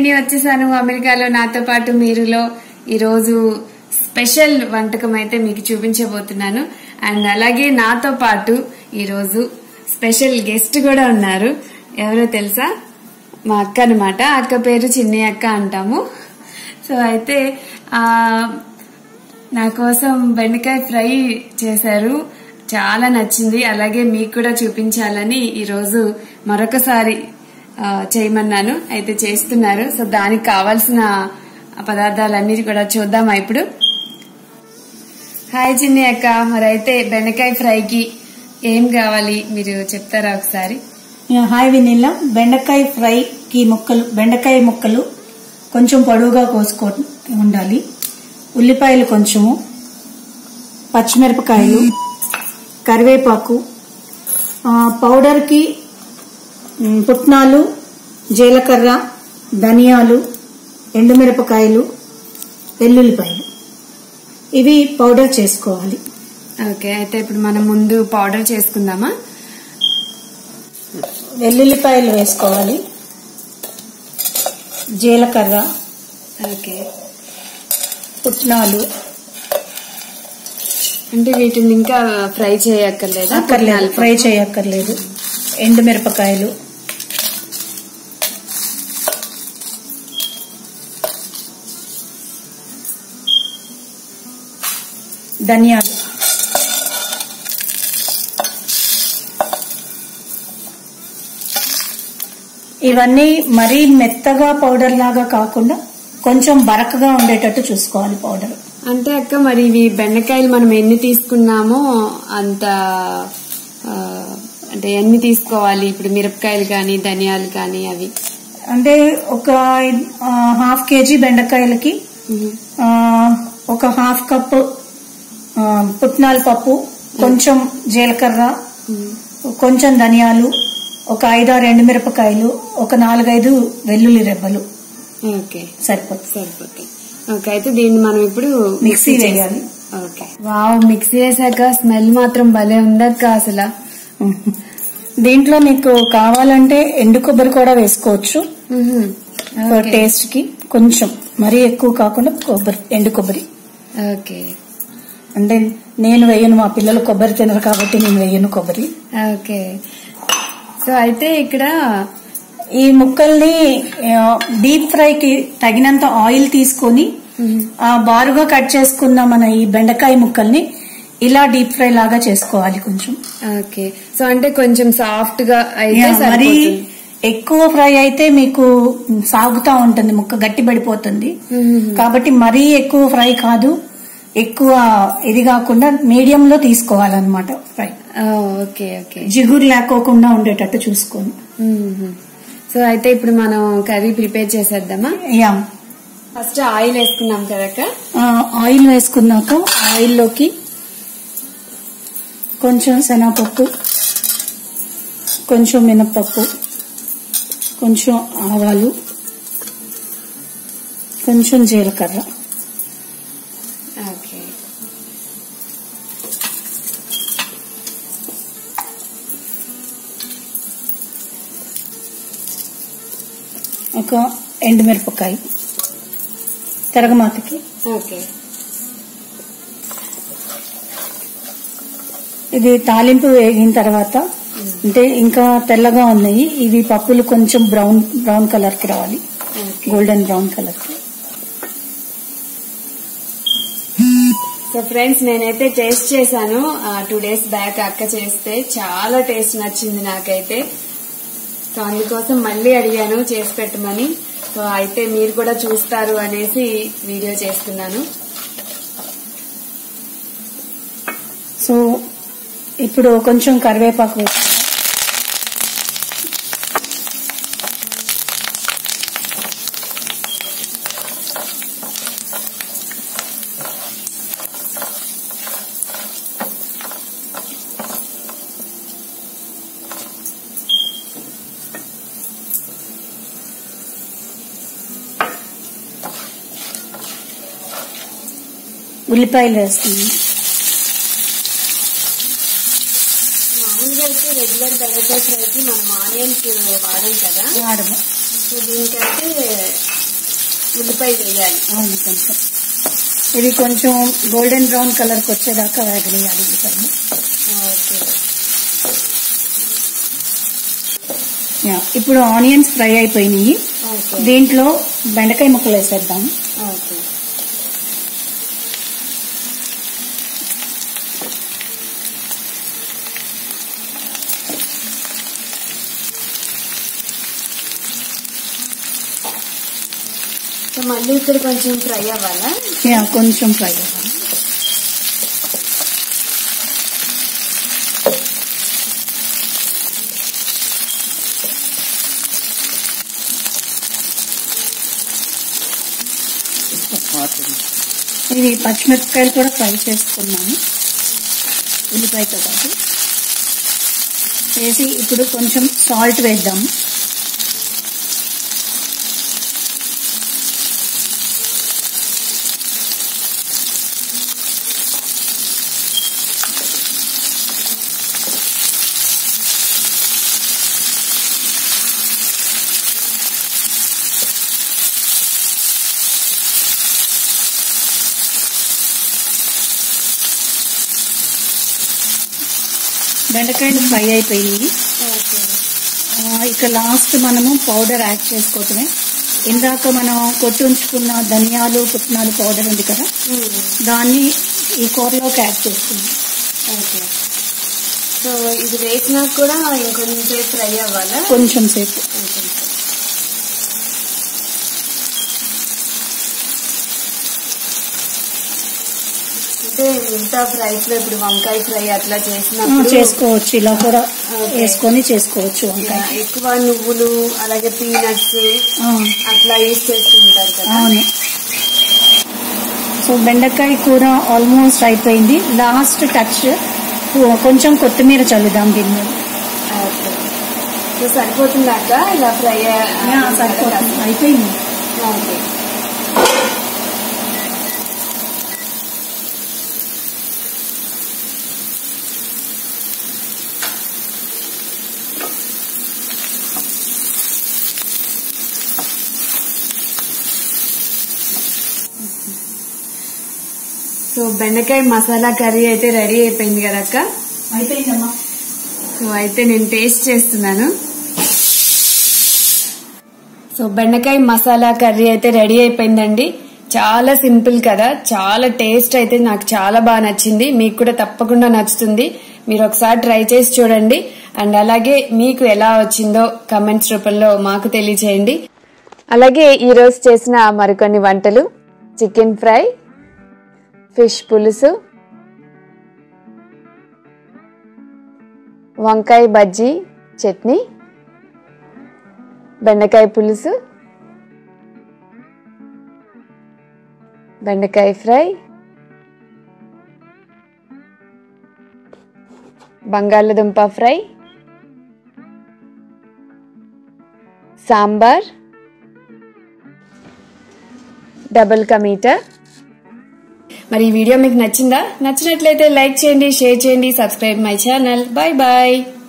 శ్రీని వచ్చేసాను అమెరికాలో నాతో పాటు మీరులో ఈరోజు స్పెషల్ వంటకం అయితే మీకు చూపించబోతున్నాను అండ్ అలాగే నాతో పాటు ఈరోజు స్పెషల్ గెస్ట్ కూడా ఉన్నారు ఎవరో తెలుసా మా అక్క అనమాట అక్క పేరు చిన్ని అక్క అంటాము సో అయితే ఆ నా కోసం బెండకాయ ఫ్రై చేశారు చాలా నచ్చింది అలాగే మీకు కూడా చూపించాలని ఈరోజు మరొకసారి ఆ, చేయమన్నాను అయితే చేస్తున్నారు సో దానికి కావాల్సిన పదార్థాలన్నీ కూడా చూద్దామా ఇప్పుడు హాయ్ చిన్ని అక్క మరైతే బెండకాయ ఫ్రైకి ఏం కావాలి మీరు చెప్తారా ఒకసారి యా, హాయ్ వినిల్ల బెండకాయ ఫ్రైకి ముక్కలు బెండకాయ ముక్కలు కొంచెం పొడవుగా కోసుకో ఉండాలి ఉల్లిపాయలు కొంచెము పచ్చిమిరపకాయలు కరివేపాకు ఆ, పౌడర్కి మ్, పుట్నాలు జీలకర్ర ధనియాలు ఎండుమిరపకాయలు వెల్లుల్లిపాయలు ఇవి పౌడర్ చేసుకోవాలి ఓకే అయితే ఇప్పుడు మనం ముందు పౌడర్ చేసుకుందామా వెల్లుల్లిపాయలు వేసుకోవాలి జీలకర్ర ఓకే పుట్నాలు అంటే వీటిని ఇంకా ఫ్రై చేయక్కర్లేదా అక్కర్లేదు ఫ్రై చేయక్కర్లేదు ఎండు మిరపకాయలు ధనియాలు ఇవన్నీ మరీ మెత్తగా పౌడర్ లాగా కాకుండా కొంచెం బరకగా ఉండేటట్టు చూసుకోవాలి పౌడర్ అంటే అక్క మరి ఇవి బెండకాయలు మనం ఎన్ని తీసుకున్నామో అంత ఆ, అంటే ఎన్ని తీసుకోవాలి ఇప్పుడు మిరపకాయలు కానీ ధనియాలు కానీ అవి అంటే ఒక ఆ, హాఫ్ కేజీ బెండకాయలకి ఆ, ఒక హాఫ్ కప్ ఆ, పుట్నాల పప్పు కొంచెం జీలకర్ర కొంచెం ధనియాలు ఒక ఐదారు ఎండుమిరపకాయలు ఒక నాలుగైదు వెల్లుల్లి రెబ్బలు ఓకే సరిపోతుంది సరిపోతాయి ఓకే అయితే దీన్ని మనం ఇప్పుడు మిక్సీ వేయాలి ఓకే వావ్ మిక్సీ వేసాక స్మెల్ మాత్రం భలే ఉందక్క అసలు దీంట్లో మీకు కావాలంటే ఎండు కొబ్బరి కూడా వేసుకోవచ్చు మ్మ్. టేస్ట్ కి కొంచెం మరీ ఎక్కువ కాకుండా కొబ్బరి ఎండు కొబ్బరి ఓకే అంటే నేను వేయను మా పిల్లలు కొబ్బరి తినరు కాబట్టి నేను వేయను కొబ్బరి ఓకే సో అయితే ఇక్కడ ఈ ముక్కల్ని ఆ, డీప్ ఫ్రైకి తగినంత ఆయిల్ తీసుకొని ఆ, బారుగా కట్ చేసుకున్న మన ఈ బెండకాయ ముక్కల్ని ఇలా డీప్ ఫ్రై లాగా చేసుకోవాలి కొంచెం ఓకే సో అంటే కొంచెం సాఫ్ట్ గా అయితే యా, మరి సరిపోతుంది. ఎక్కువ ఫ్రై అయితే మీకు సాగుతా ఉంటుంది ముక్క గట్టి పడిపోతుంది మ్మ్. కాబట్టి మరీ ఎక్కువ ఫ్రై కాదు ఎక్కువ ఇది కాకుండా మీడియం లో తీసుకోవాలన్నమాట ఫ్రై ఓ, ఓకే ఓకే జిగురు లేకోకుండా ఉండేటట్టు చూసుకోండి మ్మ్. సో అయితే ఇప్పుడు మనం కర్రీ ప్రిపేర్ చేసేద్దామా యా ఫస్ట్ ఆయిల్ వేసుకున్నాం కదక్క ఆ, ఆయిల్ వేసుకున్నాక ఆయిల్లోకి కొంచెం శనగపప్పు కొంచెం మినప్పప్పు కొంచెం ఆవాలు కొంచెం జీలకర్ర ఓకే ఒక ఎండుమిరపకాయ తిరగమాతకి ఓకే ఇది తాలింపు వేగిన తర్వాత అంటే ఇంకా తెల్లగా ఉన్నాయి ఇవి పప్పులు కొంచెం బ్రౌన్ బ్రౌన్ కలర్ కి రావాలి ఓకే గోల్డెన్ బ్రౌన్ కలర్ కి సో ఫ్రెండ్స్ నేనైతే టేస్ట్ చేశాను టూ డేస్ బ్యాక్ అక్క చేస్తే చాలా టేస్ట్ నచ్చింది నాకైతే సో అందుకోసం మళ్ళీ అడిగాను చేసి పెట్టమని సో అయితే మీరు కూడా చూస్తారు అనేసి వీడియో చేస్తున్నాను సో ఇప్పుడు కొంచెం కరివేపాకు వేసుకుందాం ఉల్లిపాయలు వేస్తున్నాను మామూలుగా అయితే రెగ్యులర్ బెండకాయ ఫ్రైకి మనం ఆనియన్స్ వాడం కదా వాడము సో దీనికైతే ఉల్లిపాయ వేయాలి అవును కొంచెం ఇది కొంచెం గోల్డెన్ బ్రౌన్ కలర్కి వచ్చేదాకా వేగనేయాలి ఉల్లిపాయని ఓకే యా, ఇప్పుడు ఆనియన్స్ ఫ్రై అయిపోయినాయి ఓకే దీంట్లో బెండకాయ ముక్కలు వేసేద్దాం ఓకే సో మళ్ళీ ఇక్కడ కొంచెం ఫ్రై అవ్వాలా యా, కొంచెం ఫ్రై అవ్వాలి ఇది పచ్చిమిరపకాయలు కూడా ఫ్రై చేసుకున్నాము ఉల్లిపాయతో పాటు వేసి ఇప్పుడు కొంచెం సాల్ట్ వేద్దాము బెండకాయలు ఫ్రై అయిపోయినాయి ఓకే ఆ, ఇక లాస్ట్ మనము పౌడర్ యాడ్ చేసుకోవటమే ఇందాక మనం కొట్టి ఉంచుకున్న ధనియాలు పుట్నాలు పౌడర్ ఉంది కదా దాన్ని ఈ కూరలోకి యాడ్ చేస్తుంది ఓకే సో ఇది వేసినాక కూడా ఇంకొంచెం సేపు ఫ్రై అవ్వాలా కొంచెం సేపు కొంచెం సేపు. అంటే మిగతా ఫ్రైస్ లో ఇప్పుడు వంకాయ ఫ్రై అట్లా ఆ, చేసినప్పుడు చేసుకోవచ్చు ఇలా కూడా Okay. వేసుకొని చేసుకోవచ్చు యా, వంకాయ ఎక్కువ నువ్వులు అలాగే పీనట్స్ ఆ, అట్లా యూజ్ చేస్తుంటారు కదా అవును సో బెండకాయ కూర ఆల్మోస్ట్ అయిపోయింది లాస్ట్ టచ్ కొంచెం కొత్తిమీర చల్లుదాం దీని మీద ఓకే. సో సరిపోతుందాక ఇలా ఫ్రై యా, సరిపోతుంది అయిపోయింది ఓకే సో బెండకాయ మసాలా కర్రీ అయితే రెడీ అయిపోయింది కదా అక్క అయిపోయిందమ్మా సో అయితే నేను టేస్ట్ చేస్తున్నాను సో బెండకాయ మసాలా కర్రీ అయితే రెడీ అయిపోయిందండి చాలా సింపుల్ కదా చాలా టేస్ట్ అయితే నాకు చాలా బాగా నచ్చింది మీకు కూడా తప్పకుండా నచ్చుతుంది మీరు ఒకసారి ట్రై చేసి చూడండి అండ్ అలాగే మీకు ఎలా వచ్చిందో కమెంట్స్ రూపంలో మాకు తెలియచేయండి అలాగే ఈరోజు చేసిన మరికొన్ని వంటలు చికెన్ ఫ్రై ఫిష్ పులుసు వంకాయ బజ్జీ చట్నీ బెండకాయ పులుసు బెండకాయ ఫ్రై బంగాళదుంప ఫ్రై సాంబార్ డబుల్ కమీటా మరి ఈ వీడియో మీకు నచ్చిందా నచ్చినట్లయితే లైక్ చేయండి షేర్ చేయండి subscribe my channel bye bye